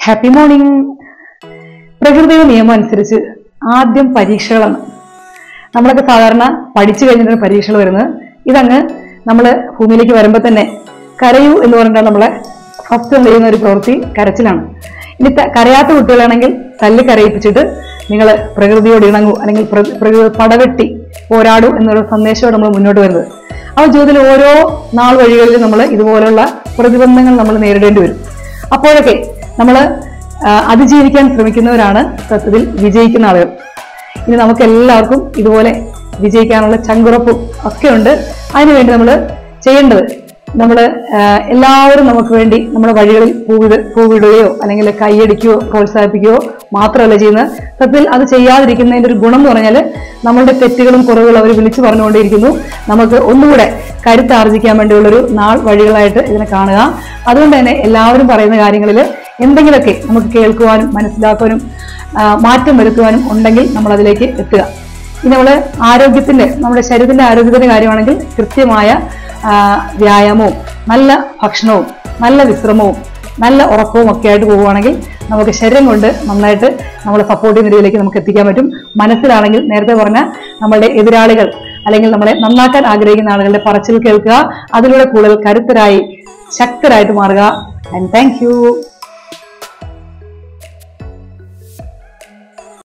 happy morning പ്രകൃതിയുടെ നിയമം അനുസരിച്ച് ആദ്യം പരീക്ഷകളാണ് നമ്മളൊക്കെ സാധാരണ പഠിച്ചു കഴിഞ്ഞിട്ടാണ് പരീക്ഷകൾ വരുന്നത് ഇതങ്ങ് നമ്മൾ ഭൂമിയിലേക്ക് വരുമ്പോൾ തന്നെ കരയൂ എന്ന് പറഞ്ഞിട്ടാണ് നമ്മളെ ഫസ്റ്റ് നമ്മൾ ചെയ്യുന്ന ഒരു പ്രവൃത്തി കരച്ചിലാണ് ഇനി ത- കരയാത്ത കുട്ടികളാണെങ്കിൽ തല്ലി കരയിപ്പിച്ചിട്ട് നിങ്ങൾ പ്രകൃതിയോട് ഇണങ്ങൂ അല്ലെങ്കിൽ പ്ര- പ്രകൃതി പടവെട്ടി പോരാടൂ എന്നുള്ള സന്ദേശമാണ് നമ്മൾ മുന്നോട്ട് വരുന്നത് അപ്പോൾ ജീവിതത്തിൽ ഓരോ നാൾ വഴികളിൽ നമ്മൾ ഇതുപോലുള്ള പ്രതിബന്ധങ്ങൾ നമ്മൾ നേരിടേണ്ടി വരും അപ്പോഴൊക്കെ നമ്മൾ അതിജീവിക്കാൻ ശ്രമിക്കുന്നവരാണ് സത്യത്തിൽ വിജയിക്കുന്ന ആളുകൾ ഇനി നമുക്ക് എല്ലാവർക്കും ഇതുപോലെ വിജയിക്കാനുള്ള ചങ്കുറപ്പും ഒക്കെ ഉണ്ട് അതിനുവേണ്ടി നമ്മൾ ചെയ്യേണ്ടത് നമ്മൾ എല്ലാവരും നമുക്ക് വേണ്ടി നമ്മുടെ വഴികളിൽ പൂവിട് പൂവിടുകയോ അല്ലെങ്കിൽ കൈയടിക്കുകയോ പ്രോത്സാഹിപ്പിക്കുകയോ മാത്രമല്ല ചെയ്യുന്നത് സത്യത്തിൽ അത് ചെയ്യാതിരിക്കുന്നതിന്റെ ഒരു ഗുണം എന്ന് പറഞ്ഞാൽ നമ്മളുടെ തെറ്റുകളും കുറവുകളും അവർ വിളിച്ചു പറഞ്ഞുകൊണ്ടേയിരിക്കുന്നു നമുക്ക് ഒന്നുകൂടെ കരുത്താർജിക്കാൻ വേണ്ടിയുള്ളൊരു നാൾ വഴികളായിട്ട് ഇതിനെ കാണുക അതുകൊണ്ട് തന്നെ എല്ലാവരും പറയുന്ന കാര്യങ്ങളിൽ എന്തെങ്കിലുമൊക്കെ നമുക്ക് കേൾക്കുവാനും മനസ്സിലാക്കുവാനും ആ, മാറ്റം വരുത്തുവാനും ഉണ്ടെങ്കിൽ നമ്മൾ അതിലേക്ക് എത്തുക ഇനി നമ്മൾ ആരോഗ്യത്തിന്റെ നമ്മുടെ ശരീരത്തിന്റെ ആരോഗ്യത്തിന്റെ കാര്യമാണെങ്കിൽ കൃത്യമായ ആ, വ്യായാമവും നല്ല ഭക്ഷണവും നല്ല വിശ്രമവും നല്ല ഉറക്കവും ഒക്കെ ആയിട്ട് പോവുകയാണെങ്കിൽ നമുക്ക് ശരീരം കൊണ്ട് നന്നായിട്ട് നമ്മളെ സപ്പോർട്ട് ചെയ്യുന്ന രീതിയിലേക്ക് നമുക്ക് എത്തിക്കാൻ പറ്റും മനസ്സിലാണെങ്കിൽ നേരത്തെ പറഞ്ഞ നമ്മളുടെ എതിരാളികൾ അല്ലെങ്കിൽ നമ്മളെ നന്നാക്കാൻ ആഗ്രഹിക്കുന്ന ആളുകളുടെ പറച്ചിൽ കേൾക്കുക അതിലൂടെ കൂടുതൽ കരുത്തരായി ശക്തരായിട്ട് മാറുക ആൻഡ് താങ്ക് യു